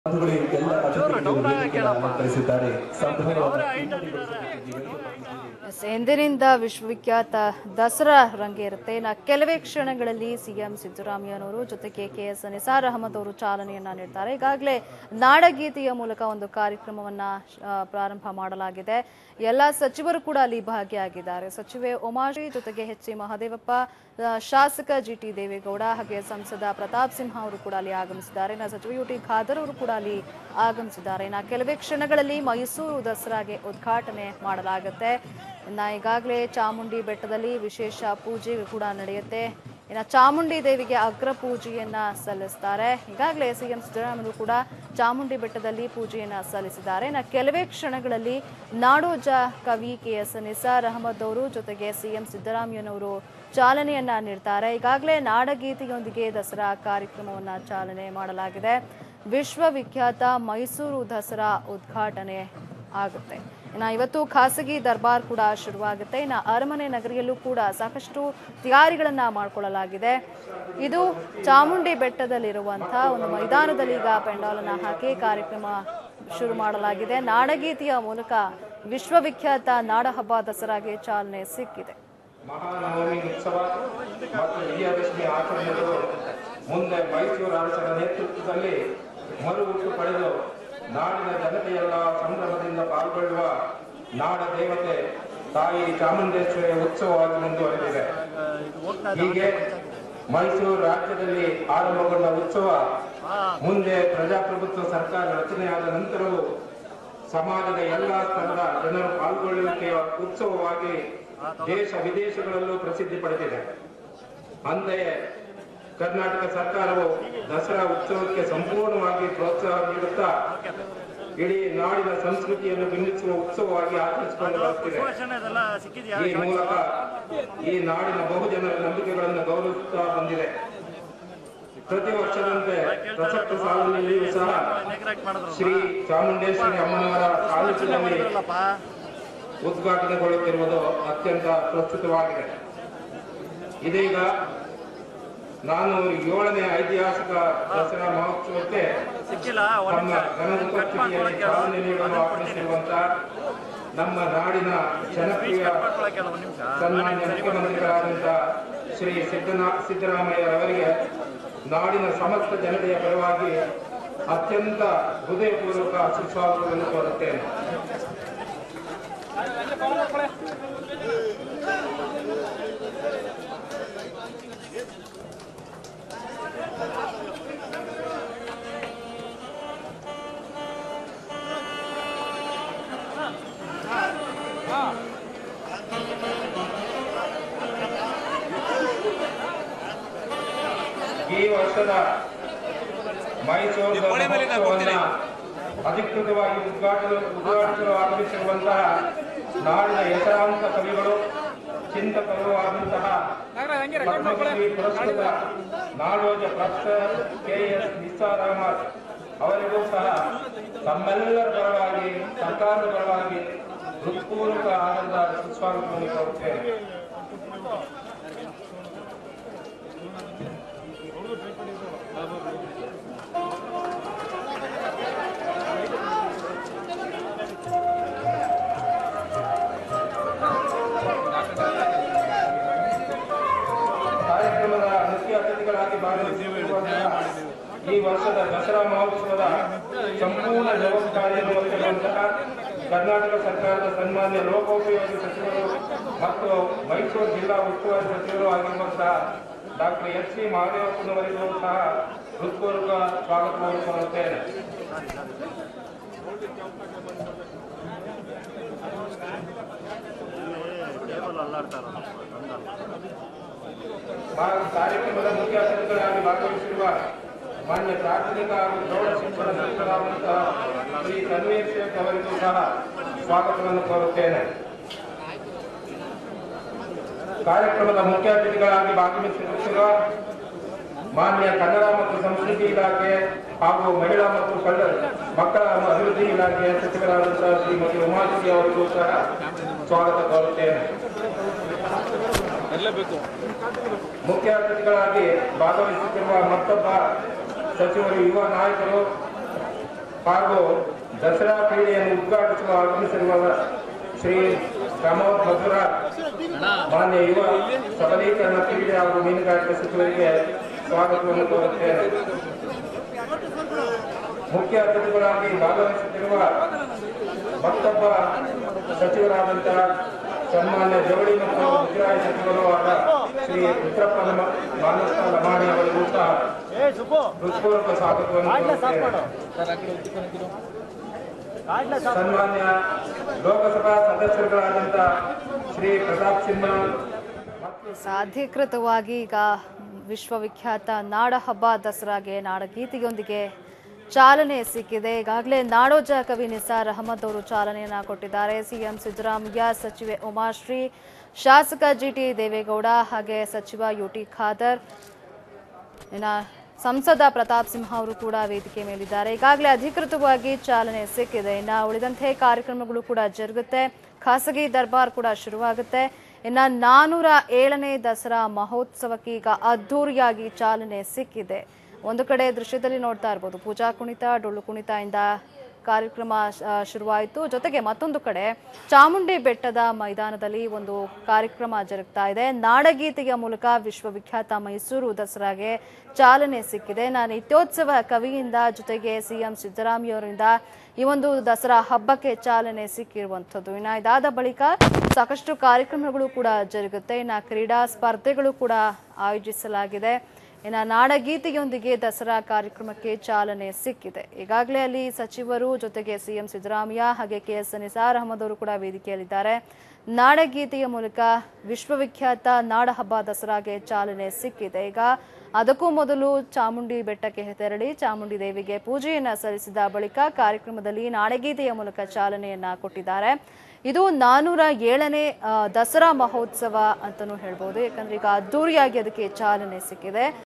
ಬಂಧುಗಳು ಎಲ್ಲ ಅತಿಥಿಗಳು ವೇದಿಕೆಯನ್ನು ಅಲಂಕರಿಸಿದ್ದಾರೆ ಸಂಭ್ರಮದ ಎಸ್, ಎಂದಿನಿಂದ ವಿಶ್ವವಿಖ್ಯಾತ ದಸರಾ ರಂಗೇರುತ್ತೆ ಇನ್ನು ಕೆಲವೇ ಕ್ಷಣಗಳಲ್ಲಿ ಸಿಎಂ ಸಿದ್ದರಾಮಯ್ಯನವರು ಜೊತೆಗೆ ಕೆ ಎಸ್ ನಿಸಾರ್ ಅಹಮದ್ ಅವರು ಚಾಲನೆಯನ್ನ ನೀಡ್ತಾರೆ ಈಗಾಗಲೇ ನಾಡಗೀತೆಯ ಮೂಲಕ ಒಂದು ಕಾರ್ಯಕ್ರಮವನ್ನ ಆ, ಪ್ರಾರಂಭ ಮಾಡಲಾಗಿದೆ ಎಲ್ಲ ಸಚಿವರು ಕೂಡ ಅಲ್ಲಿ ಭಾಗಿಯಾಗಿದ್ದಾರೆ ಸಚಿವೆ ಉಮಾಶ್ರೀ ಜೊತೆಗೆ ಎಚ್ ಸಿ ಮಹದೇವಪ್ಪ ಆ, ಶಾಸಕ ಜಿ ಟಿ ದೇವೇಗೌಡ ಹಾಗೆ ಸಂಸದ ಪ್ರತಾಪ್ ಸಿಂಹ ಅವರು ಕೂಡ ಅಲ್ಲಿ ಆಗಮಿಸಿದ್ದಾರೆ ಇನ್ನು ಸಚಿವ ಯು ಟಿ ಖಾದರ್ ಅವರು ಕೂಡ ಅಲ್ಲಿ ಆಗಮಿಸಿದ್ದಾರೆ ಇನ್ನು ಕೆಲವೇ ಕ್ಷಣಗಳಲ್ಲಿ ಮೈಸೂರು ದಸರಾಗೆ ಉದ್ಘಾಟನೆ ಮಾಡಲಾಗುತ್ತೆ ಇನ್ನು ಈಗಾಗಲೇ ಚಾಮುಂಡಿ ಬೆಟ್ಟದಲ್ಲಿ ವಿಶೇಷ ಪೂಜೆ ಕೂಡ ನಡೆಯುತ್ತೆ ಇನ್ನು ಚಾಮುಂಡಿ ದೇವಿಗೆ ಅಗ್ರ ಪೂಜೆಯನ್ನ ಸಲ್ಲಿಸ್ತಾರೆ ಈಗಾಗಲೇ ಸಿಎಂ ಸಿದ್ದರಾಮಯ್ಯ ಕೂಡ ಚಾಮುಂಡಿ ಬೆಟ್ಟದಲ್ಲಿ ಪೂಜೆಯನ್ನ ಸಲ್ಲಿಸಿದ್ದಾರೆ ಇನ್ನು ಕೆಲವೇ ಕ್ಷಣಗಳಲ್ಲಿ ನಾಡೋಜ ಕವಿ ಕೆ ಎಸ್ ನಿಸಾರ್ ಅಹಮದ್ ಅವರು ಜೊತೆಗೆ ಸಿಎಂ ಸಿದ್ದರಾಮಯ್ಯನವರು ಚಾಲನೆಯನ್ನ ನೀಡ್ತಾರೆ ಈಗಾಗಲೇ ನಾಡಗೀತೆಯೊಂದಿಗೆ ದಸರಾ ಕಾರ್ಯಕ್ರಮವನ್ನ ಚಾಲನೆ ಮಾಡಲಾಗಿದೆ ವಿಶ್ವವಿಖ್ಯಾತ ಮೈಸೂರು ದಸರಾ ಉದ್ಘಾಟನೆ ಆಗುತ್ತೆ ಇನ್ನು ಇವತ್ತು ಖಾಸಗಿ ದರ್ಬಾರ್ ಕೂಡ ಶುರುವಾಗುತ್ತೆ ಇನ್ನು ಅರಮನೆ ನಗರಿಯಲ್ಲೂ ಕೂಡ ಸಾಕಷ್ಟು ತಯಾರಿಗಳನ್ನ ಮಾಡಿಕೊಳ್ಳಲಾಗಿದೆ ಇದು ಚಾಮುಂಡಿ ಬೆಟ್ಟದಲ್ಲಿರುವಂತಹ ಒಂದು ಮೈದಾನದಲ್ಲಿ ಈಗ ಪೆಂಡಾಲನ್ನ ಹಾಕಿ ಕಾರ್ಯಕ್ರಮ ಶುರು ಮಾಡಲಾಗಿದೆ ನಾಡಗೀತೆಯ ಮೂಲಕ ವಿಶ್ವವಿಖ್ಯಾತ ನಾಡಹಬ್ಬ ದಸರಾಗೆ ಚಾಲನೆ ಸಿಕ್ಕಿದೆ ಮಹಾನವಮಿ ಉತ್ಸವ ಮತ್ತು ವಿಜಯದಶಮಿ ಆಚರಣೆಗಳು ಮುಂದೆ ಮೈಸೂರು ಅರಸರ ನೇತೃತ್ವದಲ್ಲಿ ಮರು ಹುಟ್ಟು ಪಡೆದು ನಾಡಿನ ಜನತೆಯೆಲ್ಲ ಸಂಭ್ರಮದಿಂದ ಪಾಲ್ಗೊಳ್ಳುವ ನಾಡ ದೇವತೆ ತಾಯಿ ಚಾಮುಂಡೇಶ್ವರಿಯ ಉತ್ಸವವಾಗಿ ಮುಂದುವರೆದಿದೆ ಹೀಗೆ ಮೈಸೂರು ರಾಜ್ಯದಲ್ಲಿ ಆರಂಭಗೊಂಡ ಉತ್ಸವ ಮುಂದೆ ಪ್ರಜಾಪ್ರಭುತ್ವ ಸರ್ಕಾರ ರಚನೆಯಾದ ನಂತರವೂ ಸಮಾಜದ ಎಲ್ಲ ಸ್ತರದ ಜನರು ಪಾಲ್ಗೊಳ್ಳುವಿಕೆಯ ಉತ್ಸವವಾಗಿ ದೇಶ ವಿದೇಶಗಳಲ್ಲೂ ಪ್ರಸಿದ್ಧಿ ಪಡೆದಿದೆ ಅಂತೆಯೇ ಕರ್ನಾಟಕ ಸರ್ಕಾರವು ದಸರಾ ಉತ್ಸವಕ್ಕೆ ಸಂಪೂರ್ಣವಾಗಿ ಪ್ರೋತ್ಸಾಹ ನೀಡುತ್ತಾ ಇಡೀ ನಾಡಿನ ಸಂಸ್ಕೃತಿಯನ್ನು ಬಿಂಬಿಸುವ ಉತ್ಸವವಾಗಿ ಆಚರಿಸಿಕೊಂಡು ಬರುತ್ತಿದೆ ಅದೆಲ್ಲ ಸಿಕ್ಕಿದ್ಯಾ ಈ ಮೂಲಕ ಈ ನಾಡಿನ ಬಹುಜನರ ನಂಬಿಕೆಗಳನ್ನು ಗೌರವಿಸುತ್ತಾ ಬಂದಿದೆ ಪ್ರತಿ ವರ್ಷದಂತೆ ಪ್ರಸಕ್ತ ಸಾಲಿನಲ್ಲಿಯೂ ಸಹ ನೆಗ್ಲೆಕ್ಟ್ ಮಾಡಿದ್ರು ಶ್ರೀ ಚಾಮುಂಡೇಶ್ವರಿ ಅಮ್ಮನವರ ಸಾನ್ನಿಧ್ಯದಲ್ಲಿ ಅಲ್ಲಪ್ಪ ಉದ್ಘಾಟನೆಗೊಳ್ಳುತ್ತಿರುವುದು ಅತ್ಯಂತ ಪ್ರಸ್ತುತವಾಗಿದೆ ಇದೀಗ ನಾನು ಏಳನೇ ಐತಿಹಾಸಿಕ ದಸರಾ ಮಹೋತ್ಸವಕ್ಕೆ ಸಿಕ್ಕಿಲ್ಲ ಒಂದ್ ತಮ್ಮ ನಿಮಿಷ ಘನ ಕಟ್ ಉಪಸ್ಥಿತಿಯಲ್ಲಿ ಮಾಡ್ಕೊಳಕ್ಕೆ ಚಾಲನೆ ನೀಡಲು ಆಗಮಿಸಿರುವಂತಹ ನಮ್ಮ ನಾಡಿನ ಜನಪ್ರಿಯ ಕಟ್ ಮಾಡ್ಕೊಳಕ್ಕೆ ಒಂದು ನಿಮಿಷ ಸನ್ಮಾನ್ಯ ಮುಖ್ಯಮಂತ್ರಿಗಳಾದಂಥ ಶ್ರೀ ಸಿದ್ದನಾ ಸಿದ್ದರಾಮಯ್ಯ ಅವರಿಗೆ ನಾಡಿನ ಸಮಸ್ತ ಜನತೆಯ ಪರವಾಗಿ ಅತ್ಯಂತ ಹೃದಯಪೂರ್ವಕ ಸುಸ್ವಾಗತವನ್ನು ಕೋರುತ್ತೇನೆ ಈ ವರ್ಷದ ಮೈಸೂರು ಮಹೋತ್ಸವವನ್ನ ಅಧಿಕೃತವಾಗಿ ಉದ್ಘಾಟನೆ ಉದ್ಘಾಟಿಸಲು ಆಗಮಿಸಿರುವಂತಹ ನಾಡಿನ ಹೆಸರಾಂತ ಕವಿಗಳು ಚಿಂತಕರು ಆದಂತಹ ಪದ್ಮಶ್ರೀ ಪುರಸ್ಕೃತ Nadoja professor K S Nisar Ahmed ಅವರಿಗೂ ಸಹ ತಮ್ಮೆಲ್ಲರ ಪರವಾಗಿ ಸರ್ಕಾರದ ಪರವಾಗಿ ಹೃತ್ಪೂರ್ವಕ ಆನಂದ ಸುಸ್ವಾಗತವನ್ನು ಕೋರುತ್ತೇನೆ ಕಾರ್ಯಕ್ರಮದ ಮುಖ್ಯ ಅತಿಥಿಗಳಾಗಿ ಭಾಗವಹಿಸಿರುವಂತಹ ಈ ವರ್ಷದ ದಸರಾ ಮಹೋತ್ಸವದ ಸಂಪೂರ್ಣ ಜವಾಬ್ದಾರಿಯನ್ನು ಹೊತ್ತಿರುವಂತಹ ಕರ್ನಾಟಕ ಸರ್ಕಾರದ ಸನ್ಮಾನ್ಯ ಲೋಕೋಪಯೋಗಿ ಸಚಿವರು ಮತ್ತು ಮೈಸೂರು ಜಿಲ್ಲಾ ಉಸ್ತುವಾರಿ ಸಚಿವರು ಆಗಿರುವಂತಹ ಡಾಕ್ಟರ್ ಎಸ್ ಸಿ ಮಹದೇವಪ್ಪನವರಿಗೂ ಸಹ ಹೃತ್ಪೂರ್ವಕ ಸ್ವಾಗತವನ್ನು ಕೋರುತ್ತೇನೆ ಟೇಬಲ್ ಅಲ್ಲಾಡ್ತಾರ ಹಾಗೂ ಕಾರ್ಯಕ್ರಮದ ಮುಖ್ಯ ಅತಿಥಿಗಳಾಗಿ ಭಾಗವಹಿಸಿರುವ ಮಾನ್ಯ ಪ್ರಾಥಮಿಕ ಹಾಗೂ ಪ್ರೌಢ ಶಿಕ್ಷಣ ಸಚಿವರಾದಂತಹ ಶ್ರೀ ತನ್ವೀರ್ ಶೇಖ್ ಅವರಿಗೂ ಸಹ ಸ್ವಾಗತವನ್ನು ಕೋರುತ್ತೇನೆ ಕಾರ್ಯಕ್ರಮದ ಮುಖ್ಯ ಅತಿಥಿಗಳಾಗಿ ಭಾಗವಹಿಸಿರುವ ಮಾನ್ಯ ಕನ್ನಡ ಮತ್ತು ಸಂಸ್ಕೃತಿ ಇಲಾಖೆ ಹಾಗೂ ಮಹಿಳಾ ಮತ್ತು ಕಳ್ಳ ಮಕ್ಕಳ ಅಭಿವೃದ್ಧಿ ಇಲಾಖೆಯ ಸಚಿವರಾದಂತಹ ಶ್ರೀಮತಿ ಉಮಾಶ್ರೀ ಅವರಿಗೂ ಸಹ ಸ್ವಾಗತ ಕೋರುತ್ತೇನೆ ಮುಖ್ಯ ಅತಿಥಿಗಳಾಗಿ ಭಾಗವಹಿಸುತ್ತಿರುವ ಮತ್ತೊಬ್ಬ ಸಚಿವರು ಯುವ ನಾಯಕರು ಹಾಗೂ ದಸರಾ ಕ್ರೀಡೆಯನ್ನು ಉದ್ಘಾಟಿಸಲು ಆಗಮಿಸಿರುವ ಶ್ರೀ ಪ್ರಮೋದ್ ಮಧುರಾಜ್ ಮಾನ್ಯ ಯುವ ಸಬಲೀಕರಣ ಕ್ರೀಡೆ ಹಾಗೂ ಮೀನುಗಾರಿಕೆ ಸಚಿವರಿಗೆ ಸ್ವಾಗತವನ್ನು ಕೋರುತ್ತೇನೆ ಮುಖ್ಯ ಅತಿಥಿಗಳಾಗಿ ಭಾಗವಹಿಸುತ್ತಿರುವ ಮತ್ತೊಬ್ಬ ಸಚಿವರಾದಂತಹ ಸನ್ಮಾನ್ಯ ಜವಳಿ ಮತ್ತು ಮುಜರಾಯಿ ಸಚಿವರು ಆದ ಶ್ರೀ ರುದ್ರಪ್ಪ ಲಮ- ಮಾನಸ ಲಮಾಣಿ ಅವರಿಗೂ ಸಹ ಹೃತ್ಪೂರ್ವಕ ಸ್ವಾಗತವನ್ನು ಕೋರುತ್ತೇನೆ ಸನ್ಮಾನ್ಯ ಲೋಕಸಭಾ ಸದಸ್ಯರುಗಳಾದಂಥ ಶ್ರೀ ಪ್ರತಾಪ್ ಸಿಂಹ ಅಧಿಕೃತವಾಗಿ ಈಗ ವಿಶ್ವವಿಖ್ಯಾತ ನಾಡಹಬ್ಬ ದಸರಾಗೆ ನಾಡಗೀತೆಯೊಂದಿಗೆ ಚಾಲನೆ ಸಿಕ್ಕಿದೆ ಈಗಾಗಲೇ ನಾಡೋಜ ಕವಿ ನಿಸಾರ್ ಅಹಮದ್ ಅವರು ಚಾಲನೆಯನ್ನ ಕೊಟ್ಟಿದ್ದಾರೆ ಸಿಎಂ ಸಿದ್ದರಾಮಯ್ಯ ಸಚಿವೆ ಉಮಾಶ್ರೀ ಶಾಸಕ ಜಿಟಿ ದೇವೇಗೌಡ ಹಾಗೆ ಸಚಿವ ಯುಟಿ ಖಾದರ್ ಇನ್ನ ಸಂಸದ ಪ್ರತಾಪ್ ಸಿಂಹ ಅವರು ಕೂಡ ವೇದಿಕೆ ಮೇಲಿದ್ದಾರೆ ಈಗಾಗಲೇ ಅಧಿಕೃತವಾಗಿ ಚಾಲನೆ ಸಿಕ್ಕಿದೆ ಇನ್ನ ಉಳಿದಂತೆ ಕಾರ್ಯಕ್ರಮಗಳು ಕೂಡ ಜರುಗುತ್ತೆ ಖಾಸಗಿ ದರ್ಬಾರ್ ಕೂಡ ಶುರುವಾಗುತ್ತೆ ಇನ್ನ ನಾನೂರ ಏಳನೇ ದಸರಾ ಮಹೋತ್ಸವಕ್ಕೆ ಈಗ ಅದ್ಧೂರಿಯಾಗಿ ಚಾಲನೆ ಸಿಕ್ಕಿದೆ ಒಂದು ಕಡೆ ದೃಶ್ಯದಲ್ಲಿ ನೋಡ್ತಾ ಇರ್ಬೋದು ಪೂಜಾ ಕುಣಿತ ಡೊಳ್ಳು ಕುಣಿತದಿಂದ ಕಾರ್ಯಕ್ರಮ ಆ, ಶುರುವಾಯಿತು ಜೊತೆಗೆ ಮತ್ತೊಂದು ಕಡೆ ಚಾಮುಂಡಿ ಬೆಟ್ಟದ ಮೈದಾನದಲ್ಲಿ ಒಂದು ಕಾರ್ಯಕ್ರಮ ಜರುಗ್ತಾ ಇದೆ ನಾಡಗೀತೆಯ ಮೂಲಕ ವಿಶ್ವವಿಖ್ಯಾತ ಮೈಸೂರು ದಸರಾಗೆ ಚಾಲನೆ ಸಿಕ್ಕಿದೆ ನಾನು ನಿತ್ಯೋತ್ಸವ ಕವಿಯಿಂದ ಜೊತೆಗೆ ಸಿಎಂ ಸಿದ್ದರಾಮಯ್ಯವರಿಂದ ಈ ಒಂದು ದಸರಾ ಹಬ್ಬಕ್ಕೆ ಚಾಲನೆ ಸಿಕ್ಕಿರುವಂಥದ್ದು ಇನ್ನು ಇದಾದ ಬಳಿಕ ಸಾಕಷ್ಟು ಕಾರ್ಯಕ್ರಮಗಳು ಕೂಡ ಜರುಗುತ್ತೆ ಇನ್ನು ಕ್ರೀಡಾ ಸ್ಪರ್ಧೆಗಳು ಕೂಡ ಆಯೋಜಿಸಲಾಗಿದೆ ಇನ್ನು ನಾಡಗೀತೆಯೊಂದಿಗೆ ದಸರಾ ಕಾರ್ಯಕ್ರಮಕ್ಕೆ ಚಾಲನೆ ಸಿಕ್ಕಿದೆ ಈಗಾಗಲೇ ಅಲ್ಲಿ ಸಚಿವರು ಜೊತೆಗೆ ಸಿಎಂ ಸಿದ್ದರಾಮಯ್ಯ ಹಾಗೆ ಕೆ ಎಸ್ ನಿಸಾರ್ ಅಹಮದ್ ಅವರು ಕೂಡ ವೇದಿಕೆಯಲ್ಲಿದ್ದಾರೆ ನಾಡಗೀತೆಯ ಮೂಲಕ ವಿಶ್ವವಿಖ್ಯಾತ ನಾಡಹಬ್ಬ ದಸರಾಗೆ ಚಾಲನೆ ಸಿಕ್ಕಿದೆ ಈಗ ಅದಕ್ಕೂ ಮೊದಲು ಚಾಮುಂಡಿ ಬೆಟ್ಟಕ್ಕೆ ತೆರಳಿ ಚಾಮುಂಡಿ ದೇವಿಗೆ ಪೂಜೆಯನ್ನ ಸಲ್ಲಿಸಿದ ಬಳಿಕ ಕಾರ್ಯಕ್ರಮದಲ್ಲಿ ನಾಡಗೀತೆಯ ಮೂಲಕ ಚಾಲನೆಯನ್ನ ಕೊಟ್ಟಿದ್ದಾರೆ ಇದು ನಾನೂರ ಏಳನೇ ಆ, ದಸರಾ ಮಹೋತ್ಸವ ಅಂತಾನೂ ಹೇಳ್ಬೋದು ಯಾಕಂದ್ರೆ ಈಗ ಅದ್ದೂರಿಯಾಗಿ ಅದಕ್ಕೆ ಚಾಲನೆ ಸಿಕ್ಕಿದೆ